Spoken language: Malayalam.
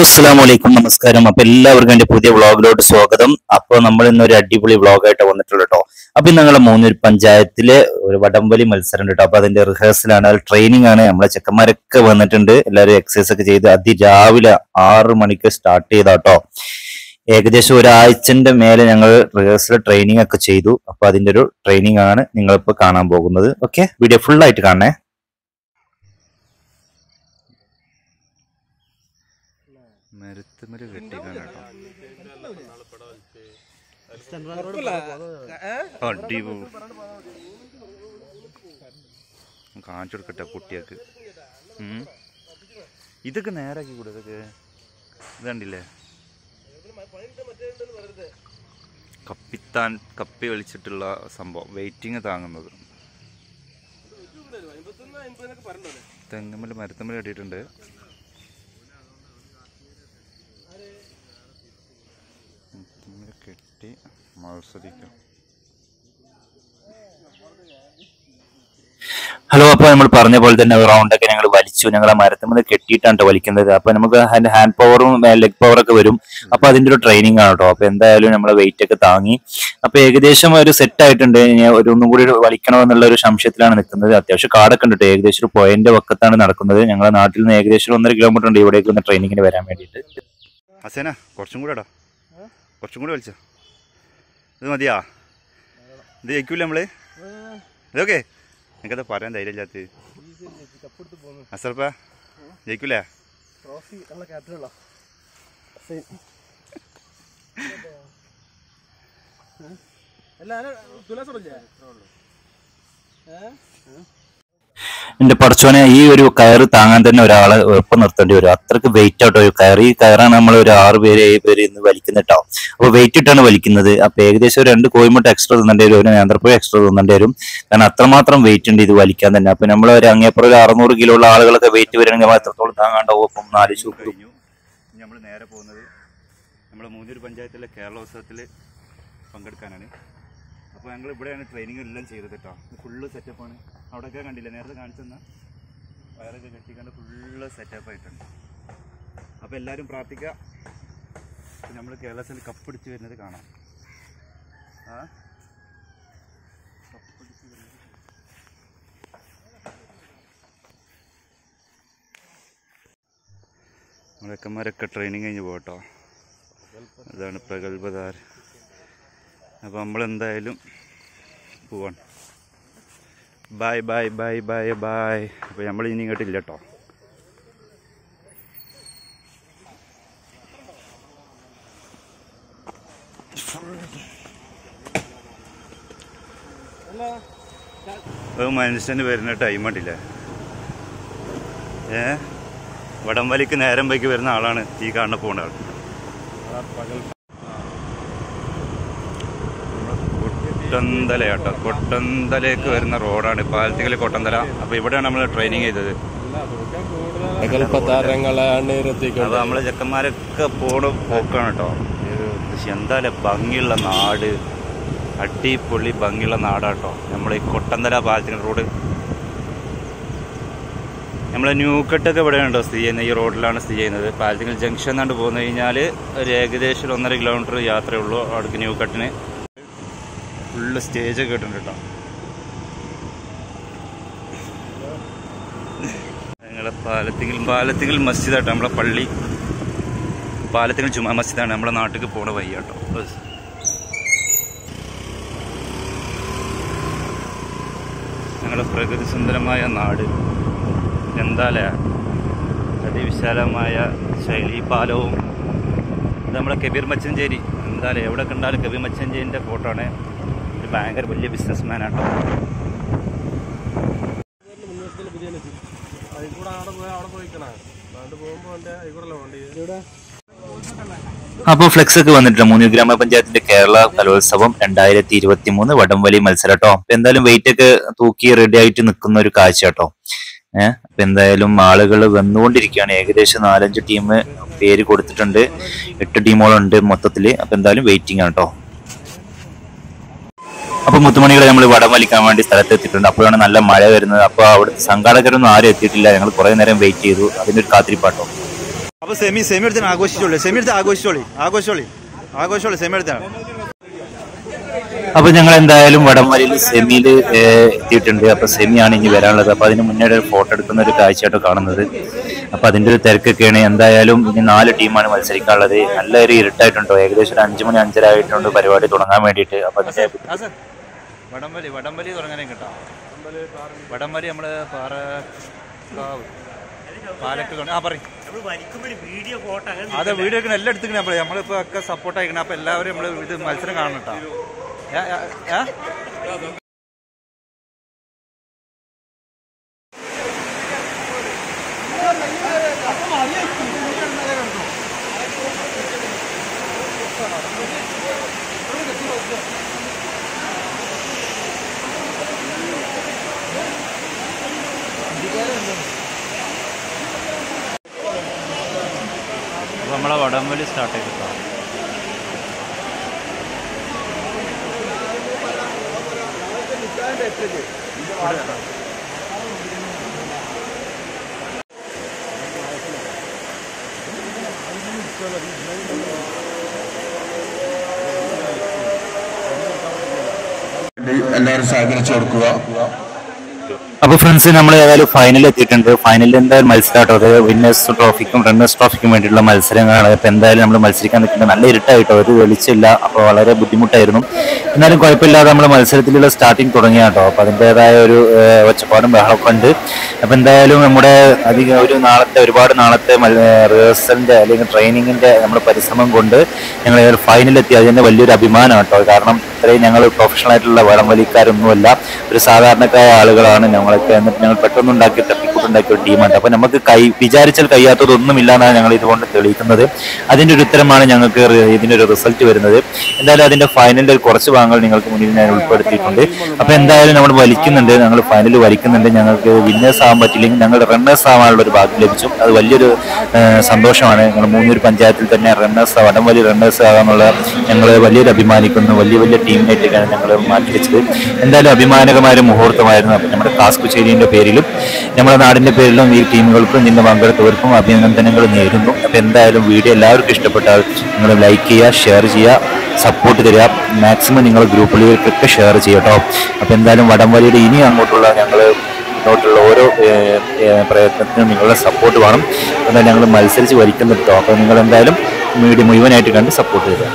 അസ്സാം വലൈക്കും നമസ്കാരം അപ്പൊ എല്ലാവർക്കും എന്റെ പുതിയ വ്ളോഗിലോട്ട് സ്വാഗതം അപ്പൊ നമ്മൾ ഇന്ന് ഒരു അടിപൊളി വ്ളോഗായിട്ട് വന്നിട്ടുള്ളത് കേട്ടോ അപ്പൊ ഇന്ന് ഞങ്ങളെ മൂന്നൂർ പഞ്ചായത്തിലെ ഒരു വടംവലി മത്സരം കേട്ടോ അപ്പൊ അതിന്റെ റിഹേഴ്സലാണ് അത് ട്രെയിനിങ് ആണ് നമ്മളെ ചെക്കന്മാരൊക്കെ വന്നിട്ടുണ്ട് എല്ലാവരും എക്സസൈസ് ഒക്കെ ചെയ്ത് അതിരാവിലെ ആറ് മണിക്ക് സ്റ്റാർട്ട് ചെയ്താട്ടോ ഏകദേശം ഒരാഴ്ചന്റെ മേലെ ഞങ്ങൾ റിഹേഴ്സൽ ട്രെയിനിങ് ഒക്കെ ചെയ്തു അപ്പൊ അതിന്റെ ഒരു ട്രെയിനിങ് ആണ് നിങ്ങളിപ്പോ കാണാൻ പോകുന്നത് ഓക്കെ വീഡിയോ ഫുൾ ആയിട്ട് കാണണേ മരത്തുമല് കെട്ടിക്കാണോ അടിപൊളി കാണിച്ചു കൊടുക്കട്ടെ കുട്ടികൾക്ക് ഉം. ഇതൊക്കെ നേരാക്കി കൂടെ ഇതൊക്കെ ഇത് കണ്ടില്ലേ കപ്പിത്താൻ കപ്പി വലിച്ചിട്ടുള്ള സംഭവം വെയിറ്റിംഗ് താങ്ങുന്നത് തെങ്ങുമ്മൽ മരത്തുമ്മൽ കെട്ടിയിട്ടുണ്ട് മരത്തുമ്മൽ കെട്ടി മത്സരിക്കാം ഹലോ അപ്പൊ നമ്മൾ പറഞ്ഞ പോലെ തന്നെ റൗണ്ട് ഒക്കെ ഞങ്ങൾ വലിച്ചു ഞങ്ങൾ ആ മരത്തുമ്പോൾ കെട്ടിയിട്ടാണ് ട്ടോ വലിക്കുന്നത് അപ്പൊ നമുക്ക് ഹാൻഡ് ഹാൻഡ് പവറും ലെഗ് പവർ ഒക്കെ വരും അപ്പൊ അതിന്റെ ഒരു ട്രെയിനിങ് ആണ് കേട്ടോ അപ്പൊ എന്തായാലും നമ്മളെ വെയിറ്റ് ഒക്കെ താങ്ങി അപ്പൊ ഏകദേശം ഒരു സെറ്റ് ആയിട്ടുണ്ട് ഇനി ഒരു ഒന്നും കൂടി വലിക്കണോ എന്നുള്ള ഒരു സംശയത്തിലാണ് നിൽക്കുന്നത് അത്യാവശ്യം കാടൊക്കെ ഉണ്ട് ട്ടോ. ഏകദേശം ഒരു പോയിന്റ് വക്കത്താണ് നടക്കുന്നത് ഞങ്ങളുടെ നാട്ടിൽ നിന്ന് ഏകദേശം ഒരു ഒന്നര കിലോമീറ്റർ ഉണ്ട് ഇവിടേക്ക് ഒന്ന് ട്രെയിനിങ്ങിന് വരാൻ വേണ്ടിയിട്ട് ഹസേന കുറച്ചും കൂടെ ഇടാ കുറച്ചും കൂടെ വലിച്ചോ ഇത് മതിയാ ഇത് ജയിക്കൂല നമ്മള് ഇതൊക്കെ എനിക്കത് പറയാൻ ധൈര്യമില്ലാത്ത അസർപ്പ ജയിക്കൂലേ എന്റെ പഠിച്ചോനെ ഈ ഒരു കയറ് താങ്ങാൻ തന്നെ ഒരാളെ ഒപ്പം നിർത്തേണ്ടി വരും അത്രക്ക് വെയിറ്റ് ആട്ടോ ഈ കയറ് ഈ കയറാണ് നമ്മൾ ഒരു ആറ് പേര് ഏഴ് പേര് ഇന്ന് വലിക്കുന്നിട്ടോ അപ്പൊ വെയിറ്റ് ഇട്ടാണ് വലിക്കുന്നത് അപ്പൊ ഏകദേശം ഒരു രണ്ട് കോയിമുട്ട എക്സ്ട്രാ തിന്നേണ്ടി വരും ഒരു നേന്ത്രപ്പഴം എക്സ്ട്രാ തിന്നേണ്ടി വരും കാരണം അത്രമാത്രം വെയിറ്റ് ഉണ്ട് ഇത് വലിക്കാൻ തന്നെ അപ്പൊ നമ്മൾ ഒരു അങ്ങേപ്പുറം ഒരു അറുന്നൂറ് കിലോ ഉള്ള ആളുകളൊക്കെ വെയിറ്റ് വരികയാണെങ്കിൽ നമ്മൾ എത്രത്തോളം താങ്ങാണ്ടാവും അപ്പം നാല് ശൂ കഴിഞ്ഞു ഇനി നമ്മൾ നേരെ പോകുന്നത് നമ്മുടെ മൂന്നൂർ പഞ്ചായത്തിലെ കേരളോത്സവത്തിൽ പങ്കെടുക്കാനാണ് അപ്പോൾ ഞങ്ങൾ ഇവിടെയാണ് ട്രെയിനിങ് എല്ലാം ചെയ്തത് കേട്ടോ ഫുള്ള് സെറ്റപ്പാണ് അവിടെയൊക്കെ കണ്ടില്ല നേരത്തെ കാണിച്ചു തന്ന വയറൊക്കെ കെട്ടിക്കാണ്ട് ഫുള്ള് സെറ്റപ്പ് ആയിട്ടുണ്ട് അപ്പോൾ എല്ലാവരും പ്രാർത്ഥിക്കുക നമ്മൾ കേരളത്തിൽ കപ്പടിച്ച് വരുന്നത് കാണാം ആ കപ്പടിച്ച് വരുന്നത് നമ്മളൊക്കെമാരൊക്കെ ട്രെയിനിങ് കഴിഞ്ഞ് പോകട്ടോ അതാണ് പ്രഗത്ഭതാർ അപ്പോൾ നമ്മളെന്തായാലും പോവാണ് bye bye bye bye bye അപ്പോൾ നമ്മൾ ഇനി ഇങ്ങോട്ടില്ല കേട്ടോ അത് മനുഷ്യന് വരുന്ന ടൈം ഉണ്ടില്ലേ ഏ വടംവലിക്ക് നേരം വൈകി വരുന്ന ആളാണ് ഈ കാണുന്ന പോകുന്ന ആൾ കൊട്ടന്തല കേട്ടോ കൊട്ടന്തലേക്ക് വരുന്ന റോഡാണ് പാലത്തിക്കൽ കൊട്ടന്തല അപ്പൊ ഇവിടെയാണ് നമ്മൾ ട്രെയിനിങ് ചെയ്തത് പ്രഗത്ഭതാരങ്ങളെ അപ്പൊ അണിനിരത്തിക്കൊണ്ട് നമ്മളെ ചെക്കന്മാരൊക്കെ പോണ പോക്കാണ് കേട്ടോ എന്തായാലും ഭംഗിയുള്ള നാട് അടിപൊളി ഭംഗിയുള്ള നാടാട്ടോ നമ്മളെ ഈ കൊട്ടന്തല പാലത്തിക്കൽ റോഡ് നമ്മളെ ന്യൂക്കട്ടൊക്കെ ഇവിടെയുണ്ടോ സ്ഥിതി ചെയ്യുന്നത് ഈ റോഡിലാണ് സ്ഥിതി ചെയ്യുന്നത് പാലത്തിക്കൽ ജംഗ്ഷൻ എന്നാണ്ട് പോന്നു കഴിഞ്ഞാൽ ഒരു ഏകദേശം ഒരു ഒന്നര കിലോമീറ്റർ യാത്രയുള്ളൂ അവിടേക്ക് ന്യൂക്കട്ടിന് ഫുള്ള് സ്റ്റേജൊക്കെ ഇട്ടിട്ടുണ്ട് കേട്ടോ ഞങ്ങളെ പാലത്തിങ്കൽ പാലത്തിങ്കൽ മസ്ജിദാട്ടോ നമ്മളെ പള്ളി പാലത്തിങ്കൽ ജുമാ മസ്ജിദാണ് നമ്മളെ നാട്ടിലേക്ക് പോണ വഴി കേട്ടോ ഞങ്ങളുടെ പ്രകൃതി സുന്ദരമായ നാട് എന്താലേ അതിവിശാലമായ ശൈലി പാലവും ഇത് നമ്മളെ കബീർ മച്ചഞ്ചേരി എന്തായാലും എവിടെ കണ്ടാലും കബീർ മച്ചഞ്ചേരിൻ്റെ ഫോട്ടോ ആണ് ഒരു ഭയങ്കര വലിയ ബിസിനസ് മാനാട്ടോ അതിക്കൂടെ അവിടെ പോയി അവിടെ പോയിക്കണേ അതുകൊണ്ട് പോകുമ്പോ എന്റെ അതിക്കൂടെ വണ്ടി ഇവിടെ അപ്പൊ ഫ്ലെക്സ് ഒക്കെ വന്നിട്ടുണ്ട് മൂന്ന് ഗ്രാമപഞ്ചായത്തിന്റെ കേരള കലോത്സവം രണ്ടായിരത്തി ഇരുപത്തി മൂന്ന് വടംവലി മത്സരം കേട്ടോ അപ്പൊ എന്തായാലും വെയിറ്റ് ഒക്കെ തൂക്കി റെഡി ആയിട്ട് നിൽക്കുന്ന ഒരു കാഴ്ച കേട്ടോ ഏഹ് അപ്പൊ എന്തായാലും ആളുകൾ വന്നുകൊണ്ടിരിക്കുകയാണ് ഏകദേശം നാലഞ്ച് ടീം പേര് കൊടുത്തിട്ടുണ്ട് എട്ട് ടീമുകളുണ്ട് മൊത്തത്തില് അപ്പൊ എന്തായാലും വെയിറ്റിംഗ് ആണ് കേട്ടോ അപ്പൊ മുത്തുമണികളെ നമ്മൾ വടം വലിക്കാൻ വേണ്ടി സ്ഥലത്ത് എത്തിയിട്ടുണ്ട് അപ്പോഴാണ് നല്ല മഴ വരുന്നത് അപ്പൊ അവിടെ സംഘാടകരൊന്നും ആരും എത്തിയിട്ടില്ല ഞങ്ങൾ കുറെ നേരം വെയിറ്റ് ചെയ്തു അതിന്റെ ഒരു കാത്തിരിപ്പാട്ടോ അപ്പൊ സെമി സെമി എടുത്ത് ആഘോഷിച്ചോളി സെമി എടുത്ത് ആഘോഷിച്ചോളി ആഘോഷിച്ചോളി ആഘോഷിച്ചോളി സെമി എടുത്താണ് അപ്പൊ ഞങ്ങൾ എന്തായാലും വടംവലിയിൽ സെമിയിൽ എത്തിയിട്ടുണ്ട് അപ്പൊ സെമിയാണ് ഇനി വരാനുള്ളത് അപ്പൊ അതിന് മുന്നേ ഒരു ഫോട്ടോ എടുക്കുന്ന ഒരു കാഴ്ചയായിട്ട് കാണുന്നത് അപ്പൊ അതിന്റെ ഒരു തിരക്കൊക്കെയാണ് എന്തായാലും ഇനി നാല് ടീമാണ് മത്സരിക്കാനുള്ളത് നല്ലൊരു ഇരുട്ടായിട്ടുണ്ടോ ഏകദേശം ഒരു അഞ്ചു മണി അഞ്ചര ആയിട്ടുണ്ട് പരിപാടി തുടങ്ങാൻ വേണ്ടിയിട്ട് അപ്പൊ അതിന്റെ ആ സർ വടംവലി വടംവലി തുടങ്ങാനേ കേട്ടോ വടംവലി നമ്മള് പാറക്കാവ് പാലക്ക് കൊണ്ട്- ആ പറയും അതെ വീഡിയോ ഒക്കെ എല്ലാം എടുത്തിക്കണേ നമ്മള് നമ്മളിപ്പോ ഒക്കെ സപ്പോർട്ട് ആയിക്കണേ അപ്പൊ എല്ലാവരും നമ്മള് ഇത് മത്സരം കാണണം കേട്ടോ ഏ, ഏ, ഏ? അപ്പൊ നമ്മളെ വടംവലി സ്റ്റാർട്ട് ചെയ്തിട്ടോ എല്ലാവരും സഹകരിച്ചു കൊടുക്കുക അപ്പൊ ഫ്രണ്ട്സ് നമ്മൾ ഏതായാലും ഫൈനലിൽ എത്തിയിട്ടുണ്ട് ഫൈനലിൽ എന്തായാലും മത്സരമാട്ടോ അത് വിന്നേഴ്സ് ട്രോഫിക്കും റണ്ണേഴ്സ് ട്രോഫിക്കും വേണ്ടിയിട്ടുള്ള മത്സരങ്ങളാണ് അപ്പൊ എന്തായാലും നമ്മൾ മത്സരിക്കാൻ നിൽക്കുന്നത് നല്ല ഇരുട്ടായിട്ടോ ഒരു വെളിച്ചില്ല അപ്പൊ വളരെ ബുദ്ധിമുട്ടായിരുന്നു എന്നാലും കുഴപ്പമില്ലാതെ നമ്മൾ മത്സരത്തിലുള്ള സ്റ്റാർട്ടിങ് തുടങ്ങിയ കേട്ടോ അപ്പൊ അതിൻ്റെതായ ഒരു ഏഹ്, ഒച്ചപ്പാടും ബഹളമൊക്കെ ഉണ്ട് അപ്പൊ എന്തായാലും നമ്മുടെ അധികം ഒരു നാളത്തെ ഒരുപാട് നാളത്തെ റിഹേഴ്സലിന്റെ അല്ലെങ്കിൽ ട്രെയിനിങ്ങിന്റെ നമ്മുടെ പരിശ്രമം കൊണ്ട് ഞങ്ങൾ ഫൈനലെത്തി അതിന്റെ വലിയൊരു അഭിമാനം കേട്ടോ കാരണം ഇത്രയും ഞങ്ങൾ പ്രൊഫഷണൽ ആയിട്ടുള്ള വടംവലിക്കാരൊന്നുമല്ല ഒരു സാധാരണക്കാരായ ആളുകളാണ് ഞങ്ങളൊക്കെ എന്നിട്ട് ഞങ്ങൾ പെട്ടെന്ന് ഉണ്ടാക്കി തട്ടിക്കൂട്ടുണ്ടാക്കിയ ഒരു ടീമാണ് അപ്പൊ നമുക്ക് കൈ വിചാരിച്ചാൽ കഴിയാത്തതൊന്നും ഇല്ലാന്നാണ് ഞങ്ങൾ ഇതുകൊണ്ട് തെളിയിക്കുന്നത് അതിന്റെ ഒരു ഉത്തരമാണ് ഞങ്ങൾക്ക് റി- ഇതിന്റെ ഒരു റിസൾട്ട് വരുന്നത് എന്തായാലും അതിന്റെ ഫൈനലിന്റെ ഒരു കുറച്ച് ഭാഗങ്ങൾ നിങ്ങൾക്ക് മുന്നിൽ ഞാൻ ഉൾപ്പെടുത്തിയിട്ടുണ്ട് അപ്പൊ എന്തായാലും നമ്മൾ വലിക്കുന്നുണ്ട് ഞങ്ങൾ ഫൈനൽ വലിക്കുന്നുണ്ട് ഞങ്ങൾക്ക് വിന്നേഴ്സ് ആവാൻ പറ്റില്ലെങ്കിൽ ഞങ്ങളുടെ റണ്ണേഴ്സ് ആവാനുള്ള ഒരു ഭാഗ്യം ലഭിച്ചു അത് വലിയൊരു ആ, സന്തോഷമാണ് ഞങ്ങൾ മൂന്നൂർ പഞ്ചായത്തിൽ തന്നെ റണ്ണേഴ്സ് വടംവലി റണ്ണേഴ്സ് ആകാന്നുള്ള ഞങ്ങൾ വലിയൊരു അഭിമാനിക്കുന്നു വലിയ വലിയ ടീമിനായിട്ടൊക്കെയാണ് ഞങ്ങൾ മാറ്റി വെച്ചത് എന്തായാലും അഭിമാനകമായ ഒരു മുഹൂർത്തമായിരുന്നു അപ്പം നമ്മുടെ ക്ലാസ് കുച്ചേരിന്റെ പേരിലും നമ്മുടെ നാടിന്റെ പേരിലും ഈ ടീമുകൾക്കും ഇതിന്റെ പങ്കെടുത്തവർക്കും അഭിനന്ദനങ്ങൾ നേരുന്നു അപ്പം എന്തായാലും വീഡിയോ എല്ലാവർക്കും ഇഷ്ടപ്പെട്ടാൽ നിങ്ങൾ ലൈക്ക് ചെയ്യുക ഷെയർ ചെയ്യുക സപ്പോർട്ട് തരിക മാക്സിമം നിങ്ങൾ ഗ്രൂപ്പുകളിലേക്കൊക്കെ ഷെയർ ചെയ്യട്ടോ അപ്പം എന്തായാലും വടംവലിയുടെ ഇനി അങ്ങോട്ടുള്ള ഞങ്ങൾ മുന്നോട്ടുള്ള ഓരോ ഏഹ്, ഏഹ്, പ്രയത്നത്തിനും നിങ്ങളുടെ സപ്പോർട്ട് വേണം എന്നാൽ ഞങ്ങൾ മത്സരിച്ച് വരിക്കുന്നുണ്ട് കേട്ടോ അപ്പോൾ നിങ്ങൾ എന്തായാലും മീഡിയ മുഴുവനായിട്ട് കണ്ട് സപ്പോർട്ട് ചെയ്യുക